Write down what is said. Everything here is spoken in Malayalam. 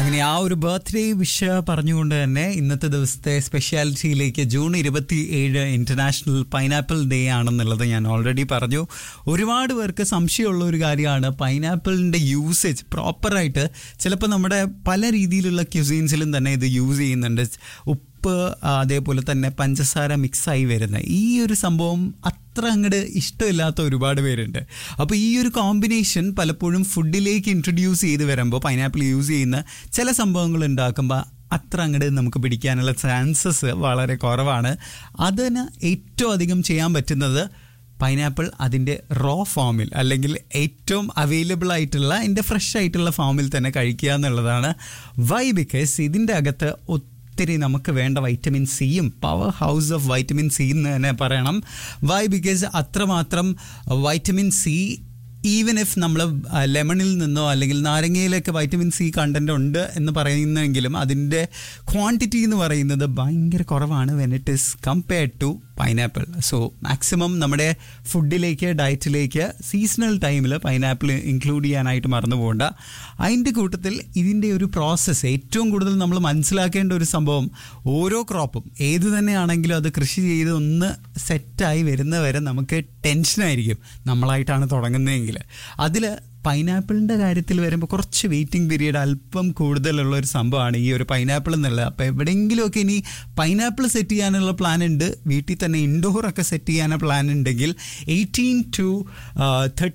അങ്ങനെ ആ ഒരു ബർത്ത്ഡേ വിഷ പറഞ്ഞുകൊണ്ട് തന്നെ ഇന്നത്തെ ദിവസത്തെ സ്പെഷ്യാലിറ്റിയിലേക്ക് ജൂൺ ഇരുപത്തി ഏഴ് ഇന്റർനാഷണൽ പൈനാപ്പിൾ ഡേ ആണെന്നുള്ളത് ഞാൻ ഓൾറെഡി പറഞ്ഞു ഒരുപാട് പേർക്ക് സംശയമുള്ള ഒരു കാര്യമാണ് പൈനാപ്പിളിൻ്റെ യൂസേജ് പ്രോപ്പറായിട്ട് ചിലപ്പോൾ നമ്മുടെ പല രീതിയിലുള്ള ക്യുസീൻസിലും തന്നെ ഇത് യൂസ് ചെയ്യുന്നുണ്ട് ഉപ്പ് അതേപോലെ തന്നെ പഞ്ചസാര മിക്സായി വരുന്ന ഈ ഒരു സംഭവം അത്ര അങ്ങോട്ട് ഇഷ്ടമില്ലാത്ത ഒരുപാട് പേരുണ്ട് അപ്പോൾ ഈ ഒരു കോമ്പിനേഷൻ പലപ്പോഴും ഫുഡിലേക്ക് ഇൻട്രൊഡ്യൂസ് ചെയ്ത് വരുമ്പോൾ പൈനാപ്പിൾ യൂസ് ചെയ്യുന്ന ചില സംഭവങ്ങൾ ഉണ്ടാക്കുമ്പോൾ അത്ര അങ്ങോട്ട് നമുക്ക് പിടിക്കാനുള്ള ചാൻസസ് വളരെ കുറവാണ് അതിന് ഏറ്റവും അധികം ചെയ്യാൻ പറ്റുന്നത് പൈനാപ്പിൾ അതിൻ്റെ റോ ഫോമിൽ അല്ലെങ്കിൽ ഏറ്റവും അവൈലബിൾ ആയിട്ടുള്ള അതിൻ്റെ ഫ്രഷ് ആയിട്ടുള്ള ഫോമിൽ തന്നെ കഴിക്കുക എന്നുള്ളതാണ് വൈ ബിക്കോസ് ഇതിൻ്റെ അകത്ത് ഒത്തിരി നമുക്ക് വേണ്ട വൈറ്റമിൻ സിയും power house of vitamin C എന്ന് തന്നെ പറയണം വൈ ബിക്കോസ് അത്രമാത്രം വൈറ്റമിൻ സി ഈവൻ ഇഫ് നമ്മൾ ലെമണിൽ നിന്നോ അല്ലെങ്കിൽ നാരങ്ങയിലൊക്കെ വൈറ്റമിൻ സി കണ്ടന്റ് ഉണ്ട് എന്ന് പറയുന്നെങ്കിലും അതിൻ്റെ ക്വാണ്ടിറ്റി എന്ന് പറയുന്നത് ഭയങ്കര കുറവാണ് when it is compared to pineapple so maximum നമ്മുടെ ഫുഡിലേക്ക് ഡയറ്റിലേക്ക് സീസണൽ ടൈമിൽ പൈനാപ്പിൾ ഇൻക്ലൂഡ് ചെയ്യാനായിട്ട് മറന്നു പോകണ്ട അതിൻ്റെ കൂട്ടത്തിൽ ഇതിൻ്റെ ഒരു പ്രോസസ്സ് ഏറ്റവും കൂടുതൽ നമ്മൾ മനസ്സിലാക്കേണ്ട ഒരു സംഭവം ഓരോ ക്രോപ്പും ഏത് തന്നെയാണെങ്കിലും അത് കൃഷി ചെയ്ത് ഒന്ന് സെറ്റായി വരുന്നവരെ നമുക്ക് ടെൻഷനായിരിക്കും നമ്മളായിട്ടാണ് തുടങ്ങുന്നതെങ്കിൽ അതിൽ പൈനാപ്പിളിൻ്റെ കാര്യത്തിൽ വരുമ്പോൾ കുറച്ച് വെയിറ്റിംഗ് പീരീഡ് അല്പം കൂടുതലുള്ള ഒരു സംഭവമാണ് ഈ ഒരു പൈനാപ്പിൾ എന്നുള്ളത് അപ്പോൾ എവിടെയെങ്കിലുമൊക്കെ ഇനി പൈനാപ്പിൾ സെറ്റ് ചെയ്യാനുള്ള പ്ലാൻ ഉണ്ട് വീട്ടിൽ തന്നെ ഇൻഡോർ ഒക്കെ സെറ്റ് ചെയ്യാനുള്ള പ്ലാൻ ഉണ്ടെങ്കിൽ എയ്റ്റീൻ ടു